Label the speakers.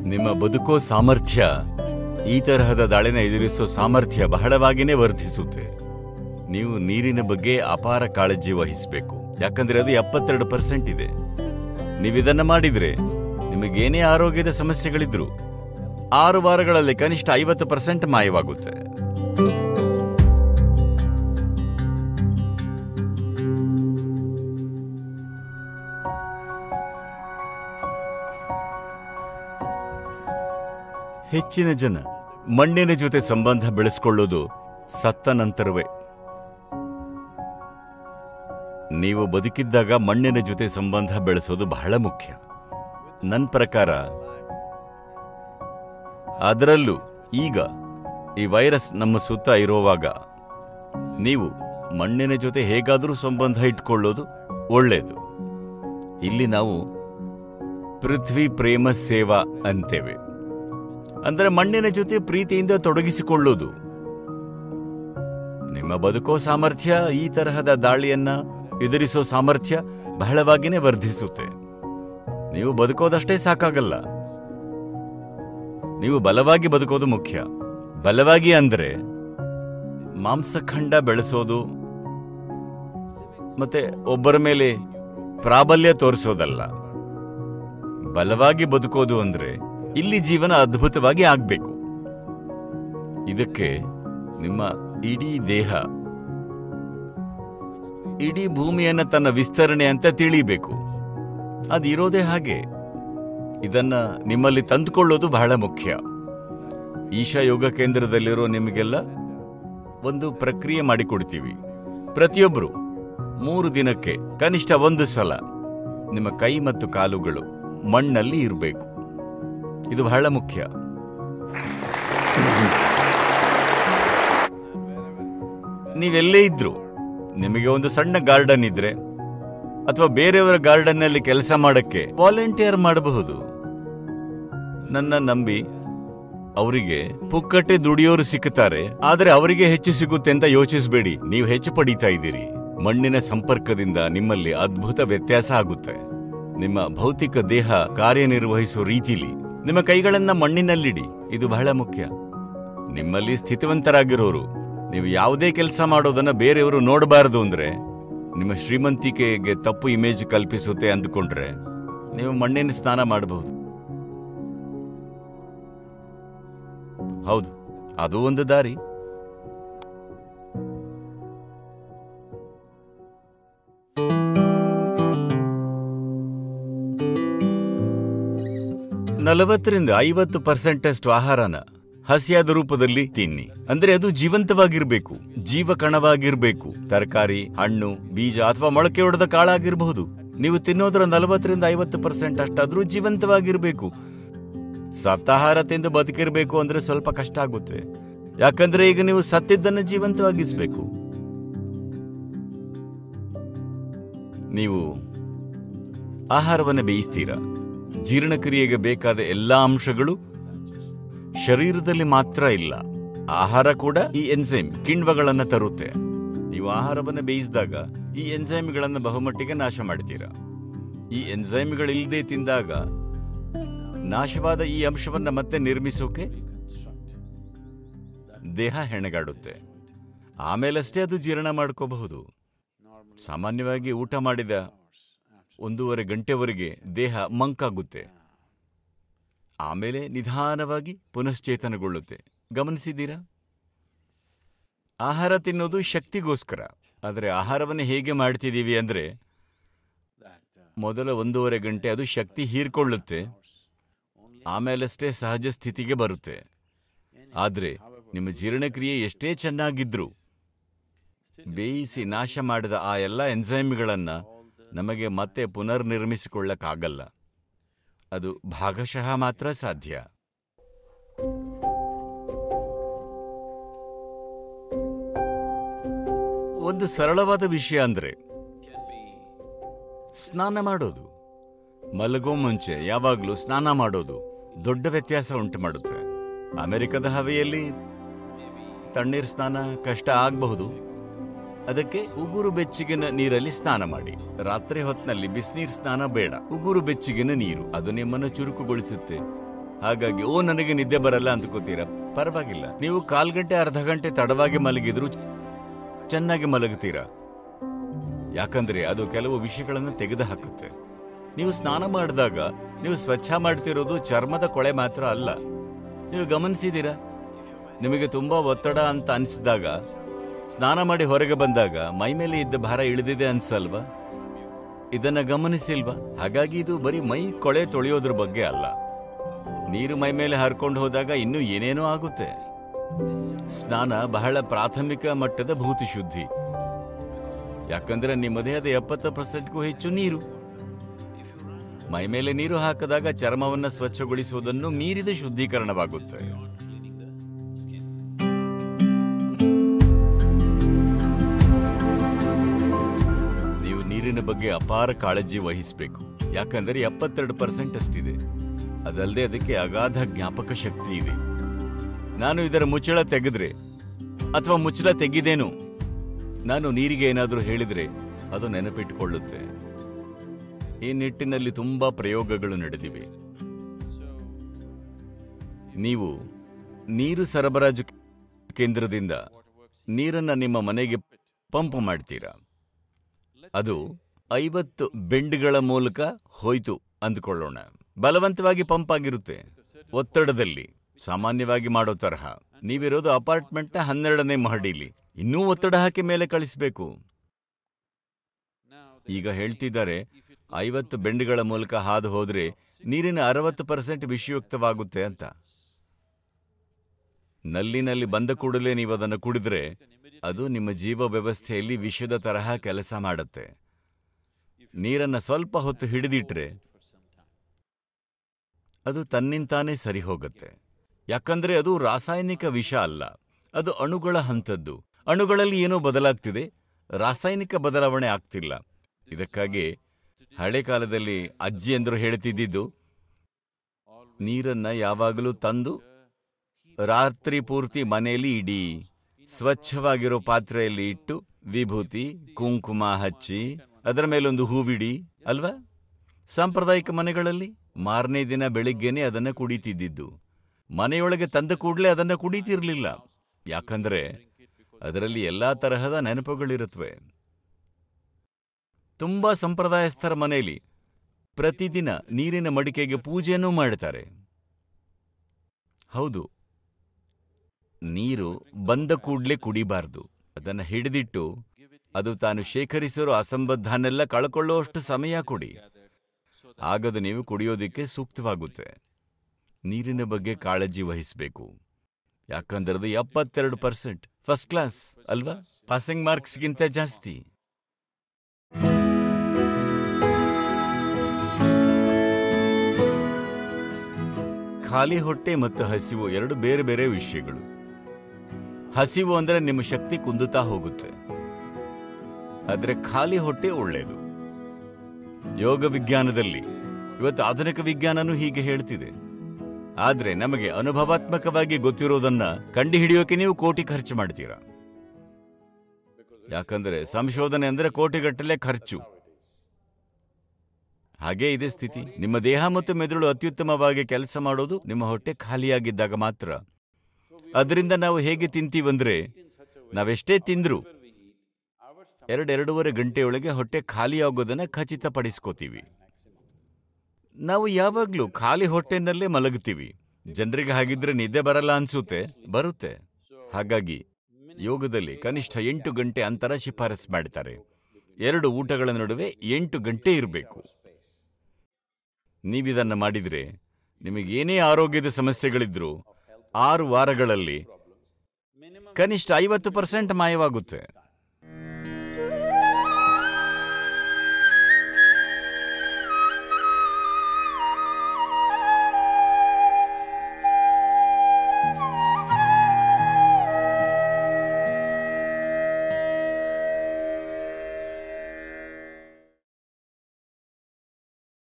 Speaker 1: ನಿಮ್ಮ ಬದುಕೋ ಸಾಮರ್ಥ್ಯ ಈ ತರಹದ ದಾಳಿನ ಎದುರಿಸೋ ಸಾಮರ್ಥ್ಯ ಬಹಳವಾಗಿನೇ ವರ್ಧಿಸುತ್ತೆ ನೀವು ನೀರಿನ ಬಗ್ಗೆ ಅಪಾರ ಕಾಳಜಿ ವಹಿಸಬೇಕು ಯಾಕಂದ್ರೆ ಅದು ಎಪ್ಪತ್ತೆರಡು ಪರ್ಸೆಂಟ್ ಇದೆ ನೀವಿದನ್ನ ಮಾಡಿದ್ರೆ ನಿಮಗೇನೇ ಆರೋಗ್ಯದ ಸಮಸ್ಯೆಗಳಿದ್ರು ಆರು ವಾರಗಳಲ್ಲಿ ಕನಿಷ್ಠ ಐವತ್ತು ಪರ್ಸೆಂಟ್ ಮಾಯವಾಗುತ್ತೆ ಹೆಚ್ಚಿನ ಜನ ಮಣ್ಣಿನ ಜೊತೆ ಸಂಬಂಧ ಬೆಳೆಸ್ಕೊಳ್ಳೋದು ಸತ್ತ ನಂತರವೇ ನೀವು ಬದುಕಿದ್ದಾಗ ಮಣ್ಣಿನ ಜೊತೆ ಸಂಬಂಧ ಬೆಳೆಸೋದು ಬಹಳ ಮುಖ್ಯ ನನ್ನ ಪ್ರಕಾರ ಅದರಲ್ಲೂ ಈಗ ಈ ವೈರಸ್ ನಮ್ಮ ಸುತ್ತ ಇರುವಾಗ ನೀವು ಮಣ್ಣಿನ ಜೊತೆ ಹೇಗಾದರೂ ಸಂಬಂಧ ಇಟ್ಕೊಳ್ಳೋದು ಒಳ್ಳೆಯದು ಇಲ್ಲಿ ನಾವು ಪೃಥ್ವಿ ಪ್ರೇಮ ಸೇವಾ ಅಂತೇವೆ ಅಂದರೆ ಮಣ್ಣಿನ ಜೊತೆ ಪ್ರೀತಿಯಿಂದ ತೊಡಗಿಸಿಕೊಳ್ಳೋದು ನಿಮ್ಮ ಬದುಕೋ ಸಾಮರ್ಥ್ಯ ಈ ತರಹದ ದಾಳಿಯನ್ನ ಎದುರಿಸೋ ಸಾಮರ್ಥ್ಯ ಬಹಳವಾಗಿನೇ ವರ್ಧಿಸುತ್ತೆ ನೀವು ಬದುಕೋದಷ್ಟೇ ಸಾಕಾಗಲ್ಲ ನೀವು ಬಲವಾಗಿ ಬದುಕೋದು ಮುಖ್ಯ ಬಲವಾಗಿ ಅಂದ್ರೆ ಮಾಂಸಖಂಡ ಬೆಳೆಸೋದು ಮತ್ತೆ ಒಬ್ಬರ ಮೇಲೆ ಪ್ರಾಬಲ್ಯ ತೋರಿಸೋದಲ್ಲ ಬಲವಾಗಿ ಬದುಕೋದು ಅಂದ್ರೆ ಇಲ್ಲಿ ಜೀವನ ಅದ್ಭುತವಾಗಿ ಆಗ್ಬೇಕು ಇದಕ್ಕೆ ನಿಮ್ಮ ಇಡೀ ದೇಹ ಇಡೀ ಭೂಮಿಯನ್ನ ತನ್ನ ವಿಸ್ತರಣೆ ಅಂತ ತಿಳಿಬೇಕು ಅದಿರೋದೇ ಹಾಗೆ ಇದನ್ನ ನಿಮ್ಮಲ್ಲಿ ತಂದುಕೊಳ್ಳೋದು ಬಹಳ ಮುಖ್ಯ ಈಶಾ ಯೋಗ ಕೇಂದ್ರದಲ್ಲಿರೋ ನಿಮಗೆಲ್ಲ ಒಂದು ಪ್ರಕ್ರಿಯೆ ಮಾಡಿಕೊಡ್ತೀವಿ ಪ್ರತಿಯೊಬ್ಬರು ಮೂರು ದಿನಕ್ಕೆ ಕನಿಷ್ಠ ಒಂದು ಸಲ ನಿಮ್ಮ ಕೈ ಮತ್ತು ಕಾಲುಗಳು ಮಣ್ಣಲ್ಲಿ ಇರಬೇಕು ಇದು ಬಹಳ ಮುಖ್ಯ ನೀವೆಲ್ಲೇ ಇದ್ರು ನಿಮಗೆ ಒಂದು ಸಣ್ಣ ಗಾರ್ಡನ್ ಇದ್ರೆ ಅಥವಾ ಬೇರೆಯವರ ಗಾರ್ಡನ್ ನಲ್ಲಿ ಕೆಲಸ ಮಾಡಕ್ಕೆ ವಾಲಂಟಿಯರ್ ಮಾಡಬಹುದು ನನ್ನ ನಂಬಿ ಅವರಿಗೆ ಪುಕ್ಕಟ್ಟೆ ದುಡಿಯೋರು ಸಿಕ್ಕುತ್ತಾರೆ ಆದ್ರೆ ಅವರಿಗೆ ಹೆಚ್ಚು ಸಿಗುತ್ತೆ ಅಂತ ಯೋಚಿಸಬೇಡಿ ನೀವು ಹೆಚ್ಚು ಪಡೀತಾ ಇದ್ದೀರಿ ಮಣ್ಣಿನ ಸಂಪರ್ಕದಿಂದ ನಿಮ್ಮಲ್ಲಿ ಅದ್ಭುತ ವ್ಯತ್ಯಾಸ ಆಗುತ್ತೆ ನಿಮ್ಮ ಭೌತಿಕ ದೇಹ ಕಾರ್ಯನಿರ್ವಹಿಸೋ ರೀತಿಲಿ ನಿಮ್ಮ ಕೈಗಳನ್ನ ಮಣ್ಣಿನಲ್ಲಿಡಿ ಇದು ಬಹಳ ಮುಖ್ಯ ನಿಮ್ಮಲ್ಲಿ ಸ್ಥಿತಿವಂತರಾಗಿರೋರು ನೀವು ಯಾವುದೇ ಕೆಲಸ ಮಾಡೋದನ್ನ ಬೇರೆಯವರು ನೋಡಬಾರದು ಅಂದ್ರೆ ನಿಮ್ಮ ಶ್ರೀಮಂತಿಕೆಗೆ ತಪ್ಪು ಇಮೇಜ್ ಕಲ್ಪಿಸುತ್ತೆ ಅಂದುಕೊಂಡ್ರೆ ನೀವು ಮಣ್ಣಿನ ಸ್ನಾನ ಮಾಡಬಹುದು ಹೌದು ಅದು ಒಂದು ದಾರಿ ನಲವತ್ತರಿಂದ ಐವತ್ತು ಪರ್ಸೆಂಟ್ ಅಷ್ಟು ಆಹಾರನ ಹಸಿಯಾದ ರೂಪದಲ್ಲಿ ತಿನ್ನಿ ಅಂದ್ರೆ ಅದು ಜೀವಂತವಾಗಿರ್ಬೇಕು ಜೀವ ಕಣವಾಗಿರ್ಬೇಕು ತರಕಾರಿ ಹಣ್ಣು ಬೀಜ ಅಥವಾ ಮೊಳಕೆ ಹೊಡೆದ ಕಾಳಾಗಿರಬಹುದು ನೀವು ತಿನ್ನೋದ್ರ ನಲವತ್ತರಿಂದ ಐವತ್ತು ಪರ್ಸೆಂಟ್ ಅಷ್ಟಾದ್ರೂ ಜೀವಂತವಾಗಿರ್ಬೇಕು ಸತ್ತಾಹಾರ ತಿಂದು ಬದುಕಿರ್ಬೇಕು ಅಂದ್ರೆ ಸ್ವಲ್ಪ ಕಷ್ಟ ಆಗುತ್ತೆ ಯಾಕಂದ್ರೆ ಈಗ ನೀವು ಸತ್ತಿದ್ದನ್ನು ಜೀವಂತವಾಗಿಸ್ಬೇಕು ನೀವು ಆಹಾರವನ್ನು ಬೇಯಿಸ್ತೀರಾ ಜೀರ್ಣಕ್ರಿಯೆಗೆ ಬೇಕಾದ ಎಲ್ಲಾ ಅಂಶಗಳು ಶರೀರದಲ್ಲಿ ಮಾತ್ರ ಇಲ್ಲ ಆಹಾರ ಕೂಡ ಈ ಎನ್ಸೈಮ್ ಕಿಣ್ವಗಳನ್ನ ತರುತ್ತೆ ನೀವು ಆಹಾರವನ್ನು ಬೇಯಿಸಿದಾಗ ಈ ಎನ್ಸೈಮ್ಗಳನ್ನು ಬಹುಮಟ್ಟಿಗೆ ನಾಶ ಮಾಡ್ತೀರಾ ಈ ಎನ್ಸೈಮ್ಗಳಿಲ್ಲದೆ ತಿಂದಾಗ ನಾಶವಾದ ಈ ಅಂಶವನ್ನ ಮತ್ತೆ ನಿರ್ಮಿಸೋಕೆ ದೇಹ ಹೆಣಗಾಡುತ್ತೆ ಆಮೇಲಷ್ಟೇ ಅದು ಜೀರ್ಣ ಮಾಡ್ಕೋಬಹುದು ಸಾಮಾನ್ಯವಾಗಿ ಊಟ ಮಾಡಿದ ಒಂದೂವರೆ ಗಂಟೆವರೆಗೆ ದೇಹ ಮಂಕಾಗುತ್ತೆ ಆಮೇಲೆ ನಿಧಾನವಾಗಿ ಪುನಶ್ಚೇತನಗೊಳ್ಳುತ್ತೆ ಗಮನಿಸಿದ್ದೀರಾ ಆಹಾರ ತಿನ್ನೋದು ಶಕ್ತಿಗೋಸ್ಕರ ಆದರೆ ಆಹಾರವನ್ನು ಹೇಗೆ ಮಾಡ್ತಿದ್ದೀವಿ ಅಂದ್ರೆ ಮೊದಲ ಒಂದೂವರೆ ಗಂಟೆ ಅದು ಶಕ್ತಿ ಹೀರ್ಕೊಳ್ಳುತ್ತೆ ಆಮೇಲಷ್ಟೇ ಸಹಜ ಸ್ಥಿತಿಗೆ ಬರುತ್ತೆ ಆದ್ರೆ ನಿಮ್ಮ ಜೀರ್ಣಕ್ರಿಯೆ ಎಷ್ಟೇ ಚೆನ್ನಾಗಿದ್ರು ಬೇಯಿಸಿ ನಾಶ ಮಾಡಿದ ಆ ಎಲ್ಲ ಎನ್ಸೈಮ್ಗಳನ್ನ ನಮಗೆ ಮತ್ತೆ ಪುನರ್ನಿರ್ಮಿಸಿಕೊಳ್ಳಕ್ಕಾಗಲ್ಲ ಅದು ಭಾಗಶಃ ಮಾತ್ರ ಸಾಧ್ಯ ಒಂದು ಸರಳವಾದ ವಿಷಯ ಅಂದ್ರೆ ಸ್ನಾನ ಮಾಡೋದು ಮಲಗೋ ಮುಂಚೆ ಯಾವಾಗಲೂ ಸ್ನಾನ ಮಾಡೋದು ದೊಡ್ಡ ವ್ಯತ್ಯಾಸ ಉಂಟು ಮಾಡುತ್ತೆ ಅಮೆರಿಕದ ಹವೆಯಲ್ಲಿ ತಣ್ಣೀರ್ ಸ್ನಾನ ಕಷ್ಟ ಆಗಬಹುದು ಅದಕ್ಕೆ ಉಗುರು ಬೆಚ್ಚಗಿನ ನೀರಲ್ಲಿ ಸ್ನಾನ ಮಾಡಿ ರಾತ್ರಿ ಹೊತ್ತಿನಲ್ಲಿ ಬಿಸಿನೀರ್ ಸ್ನಾನ ಬೇಡ ಉಗುರು ಬೆಚ್ಚಗಿನ ನೀರು ಅದು ನಿಮ್ಮನ್ನು ಚುರುಕುಗೊಳಿಸುತ್ತೆ ಹಾಗಾಗಿ ಓ ನನಗೆ ನಿದ್ದೆ ಬರಲ್ಲ ಅಂದ್ಕೋತೀರಾ ಪರವಾಗಿಲ್ಲ ನೀವು ಕಾಲ್ ಗಂಟೆ ಅರ್ಧ ಗಂಟೆ ತಡವಾಗಿ ಮಲಗಿದ್ರು ಚೆನ್ನಾಗಿ ಮಲಗುತ್ತೀರಾ ಯಾಕಂದ್ರೆ ಅದು ಕೆಲವು ವಿಷಯಗಳನ್ನು ತೆಗೆದು ಹಾಕುತ್ತೆ ನೀವು ಸ್ನಾನ ಮಾಡಿದಾಗ ನೀವು ಸ್ವಚ್ಛ ಮಾಡ್ತಿರೋದು ಚರ್ಮದ ಕೊಳೆ ಮಾತ್ರ ಅಲ್ಲ ನೀವು ಗಮನಿಸಿದ್ದೀರಾ ನಿಮಗೆ ತುಂಬಾ ಒತ್ತಡ ಅಂತ ಅನಿಸಿದಾಗ ಸ್ನಾನ ಮಾಡಿ ಹೊರಗೆ ಬಂದಾಗ ಮೈ ಮೇಲೆ ಇದ್ದ ಭಾರ ಇಳಿದಿದೆ ಅನ್ಸಲ್ವಾ ಇದನ್ನ ಗಮನಿಸಿಲ್ವಾ ಹಾಗಾಗಿ ಇದು ಬರೀ ಮೈ ಕೊಳೆ ತೊಳೆಯೋದ್ರ ಬಗ್ಗೆ ಅಲ್ಲ ನೀರು ಮೈ ಮೇಲೆ ಹರ್ಕೊಂಡು ಹೋದಾಗ ಇನ್ನೂ ಏನೇನೋ ಆಗುತ್ತೆ ಸ್ನಾನ ಬಹಳ ಪ್ರಾಥಮಿಕ ಮಟ್ಟದ ಭೂತಿ ಶುದ್ಧಿ ಯಾಕಂದ್ರೆ ನಿಮ್ಮ ದೇಹದ ಎಪ್ಪತ್ತು ಪರ್ಸೆಂಟ್ಗೂ ಹೆಚ್ಚು ನೀರು ಮೈ ಮೇಲೆ ನೀರು ಹಾಕಿದಾಗ ಚರ್ಮವನ್ನ ಸ್ವಚ್ಛಗೊಳಿಸುವುದನ್ನು ಮೀರಿದ ಶುದ್ಧೀಕರಣವಾಗುತ್ತೆ ನೀವು ನೀರಿನ ಬಗ್ಗೆ ಅಪಾರ ಕಾಳಜಿ ವಹಿಸಬೇಕು ಯಾಕಂದ್ರೆ ಎಪ್ಪತ್ತೆರಡು ಪರ್ಸೆಂಟ್ ಅಷ್ಟಿದೆ ಅದಲ್ಲದೆ ಅದಕ್ಕೆ ಅಗಾಧ ಜ್ಞಾಪಕ ಶಕ್ತಿ ಇದೆ ನಾನು ಇದರ ಮುಚ್ಚಳ ತೆಗೆದ್ರೆ ಅಥವಾ ಮುಚ್ಚಳ ತೆಗಿದೇನು ನಾನು ನೀರಿಗೆ ಏನಾದರೂ ಹೇಳಿದ್ರೆ ಅದು ನೆನಪಿಟ್ಟುಕೊಳ್ಳುತ್ತೆ ಈ ನಿಟ್ಟಿನಲ್ಲಿ ತುಂಬಾ ಪ್ರಯೋಗಗಳು ನಡೆದಿವೆ ನೀವು ನೀರು ಸರಬರಾಜು ಕೇಂದ್ರದಿಂದ ನೀರನ್ನ ನಿಮ್ಮ ಮನೆಗೆ ಪಂಪ್ ಮಾಡ್ತೀರಾ ಅದು ಐವತ್ತು ಬೆಂಡ್ಗಳ ಮೂಲಕ ಹೋಯ್ತು ಅಂದ್ಕೊಳ್ಳೋಣ ಬಲವಂತವಾಗಿ ಪಂಪ್ ಆಗಿರುತ್ತೆ ಒತ್ತಡದಲ್ಲಿ ಸಾಮಾನ್ಯವಾಗಿ ಮಾಡೋ ತರಹ ನೀವಿರೋದು ಅಪಾರ್ಟ್ಮೆಂಟ್ನ ಹನ್ನೆರಡನೇ ಮಹಡಿಲಿ ಇನ್ನೂ ಒತ್ತಡ ಹಾಕಿ ಮೇಲೆ ಕಳಿಸ್ಬೇಕು ಈಗ ಹೇಳ್ತಿದ್ದಾರೆ ಐವತ್ತು ಬೆಂಡ್ಗಳ ಮೂಲಕ ಹಾದು ಹೋದ್ರೆ ನೀರಿನ ಅರವತ್ತು ಪರ್ಸೆಂಟ್ ವಿಷಯುಕ್ತವಾಗುತ್ತೆ ಅಂತ ನಲ್ಲಿನಲ್ಲಿ ಬಂದ ಕೂಡಲೇ ನೀವು ಅದನ್ನು ಕುಡಿದ್ರೆ ಅದು ನಿಮ್ಮ ಜೀವ ವ್ಯವಸ್ಥೆಯಲ್ಲಿ ವಿಷದ ತರಹ ಕೆಲಸ ಮಾಡುತ್ತೆ ನೀರನ್ನ ಸ್ವಲ್ಪ ಹೊತ್ತು ಹಿಡಿದಿಟ್ರೆ ಅದು ತನ್ನಿಂತಾನೇ ಸರಿ ಹೋಗುತ್ತೆ ಯಾಕಂದ್ರೆ ಅದು ರಾಸಾಯನಿಕ ವಿಷ ಅಲ್ಲ ಅದು ಅಣುಗಳ ಹಂತದ್ದು ಅಣುಗಳಲ್ಲಿ ಏನೋ ಬದಲಾಗ್ತಿದೆ ರಾಸಾಯನಿಕ ಬದಲಾವಣೆ ಆಗ್ತಿಲ್ಲ ಇದಕ್ಕಾಗಿ ಹಳೆ ಕಾಲದಲ್ಲಿ ಅಜ್ಜಿಯಂದ್ರು ಹೇಳ್ತಿದ್ದಿದ್ದು ನೀರನ್ನ ಯಾವಾಗಲೂ ತಂದು ರಾತ್ರಿ ಪೂರ್ತಿ ಮನೆಯಲ್ಲಿ ಇಡಿ ಸ್ವಚ್ಛವಾಗಿರೋ ಪಾತ್ರೆಯಲ್ಲಿ ಇಟ್ಟು ವಿಭೂತಿ ಕುಂಕುಮ ಹಚ್ಚಿ ಅದರ ಮೇಲೊಂದು ಹೂವಿಡಿ ಅಲ್ವಾ ಸಾಂಪ್ರದಾಯಿಕ ಮನೆಗಳಲ್ಲಿ ಮಾರನೇ ದಿನ ಬೆಳಿಗ್ಗೆನೆ ಅದನ್ನ ಕುಡಿತಿದ್ದಿದ್ದು ಮನೆಯೊಳಗೆ ತಂದ ಕೂಡಲೇ ಅದನ್ನ ಕುಡಿತಿರ್ಲಿಲ್ಲ ಯಾಕಂದ್ರೆ ಅದರಲ್ಲಿ ಎಲ್ಲಾ ತರಹದ ನೆನಪುಗಳಿರುತ್ತವೆ ತುಂಬಾ ಸಂಪ್ರದಾಯಸ್ಥರ ಮನೆಯಲ್ಲಿ ಪ್ರತಿದಿನ ನೀರಿನ ಮಡಿಕೆಗೆ ಪೂಜೆಯನ್ನೂ ಮಾಡ್ತಾರೆ ಹೌದು ನೀರು ಬಂದ ಕೂಡ್ಲೆ ಕುಡಿಬಾರ್ದು ಅದನ್ನ ಹಿಡಿದಿಟ್ಟು ಅದು ತಾನು ಶೇಖರಿಸಿರೋ ಅಸಂಬದ್ಧನೆಲ್ಲ ಕಳ್ಕೊಳ್ಳುವಷ್ಟು ಸಮಯ ಕೊಡಿ ಆಗದು ನೀವು ಕುಡಿಯೋದಿಕ್ಕೆ ಸೂಕ್ತವಾಗುತ್ತೆ ನೀರಿನ ಬಗ್ಗೆ ಕಾಳಜಿ ವಹಿಸಬೇಕು ಯಾಕಂದ್ರೆ ಅದು ಎಪ್ಪತ್ತೆರಡು ಪರ್ಸೆಂಟ್ ಫಸ್ಟ್ ಕ್ಲಾಸ್ ಅಲ್ವಾ ಪಾಸಿಂಗ್ ಮಾರ್ಕ್ಸ್ಗಿಂತ ಜಾಸ್ತಿ ಖಾಲಿ ಹೊಟ್ಟೆ ಮತ್ತು ಹಸಿವು ಎರಡು ಬೇರೆ ಬೇರೆ ವಿಷಯಗಳು ಹಸಿವು ಅಂದ್ರೆ ನಿಮ್ಮ ಶಕ್ತಿ ಕುಂದುತ್ತಾ ಹೋಗುತ್ತೆ ಆದ್ರೆ ಖಾಲಿ ಹೊಟ್ಟೆ ಒಳ್ಳೆಯದು ಯೋಗ ವಿಜ್ಞಾನದಲ್ಲಿ ಇವತ್ತು ಆಧುನಿಕ ವಿಜ್ಞಾನನೂ ಹೀಗೆ ಹೇಳ್ತಿದೆ ಆದ್ರೆ ನಮಗೆ ಅನುಭವಾತ್ಮಕವಾಗಿ ಗೊತ್ತಿರೋದನ್ನ ಕಂಡುಹಿಡಿಯೋಕೆ ನೀವು ಕೋಟಿ ಖರ್ಚು ಮಾಡ್ತೀರಾ ಯಾಕಂದ್ರೆ ಸಂಶೋಧನೆ ಅಂದ್ರೆ ಕೋಟಿಗಟ್ಟಲೆ ಖರ್ಚು ಹಾಗೇ ಇದೆ ಸ್ಥಿತಿ ನಿಮ್ಮ ದೇಹ ಮತ್ತು ಮೆದುಳು ಅತ್ಯುತ್ತಮವಾಗಿ ಕೆಲಸ ಮಾಡೋದು ನಿಮ್ಮ ಹೊಟ್ಟೆ ಖಾಲಿಯಾಗಿದ್ದಾಗ ಮಾತ್ರ ಅದರಿಂದ ನಾವು ಹೇಗೆ ತಿಂತೀವಂದ್ರೆ ನಾವೆಷ್ಟೇ ತಿಂದ್ರು ಎರಡೆರಡೂವರೆ ಗಂಟೆಯೊಳಗೆ ಹೊಟ್ಟೆ ಖಾಲಿಯಾಗೋದನ್ನ ಖಚಿತಪಡಿಸ್ಕೋತೀವಿ ನಾವು ಯಾವಾಗ್ಲೂ ಖಾಲಿ ಹೊಟ್ಟೆನಲ್ಲೇ ಮಲಗ್ತೀವಿ ಜನರಿಗೆ ಹಾಗಿದ್ರೆ ನಿದ್ದೆ ಬರಲ್ಲ ಅನ್ಸುತ್ತೆ ಬರುತ್ತೆ ಹಾಗಾಗಿ ಯೋಗದಲ್ಲಿ ಕನಿಷ್ಠ ಎಂಟು ಗಂಟೆ ಅಂತರ ಶಿಫಾರಸ್ ಮಾಡ್ತಾರೆ ಎರಡು ಊಟಗಳ ನಡುವೆ ಎಂಟು ಗಂಟೆ ಇರಬೇಕು ನೀವಿದನ್ನ ಮಾಡಿದ್ರೆ ನಿಮಗೆ ಏನೇ ಆರೋಗ್ಯದ ಸಮಸ್ಯೆಗಳಿದ್ರು ಆರು ವಾರಗಳಲ್ಲಿ ಕನಿಷ್ಠ ಐವತ್ತು ಪರ್ಸೆಂಟ್ ಮಾಯವಾಗುತ್ತೆ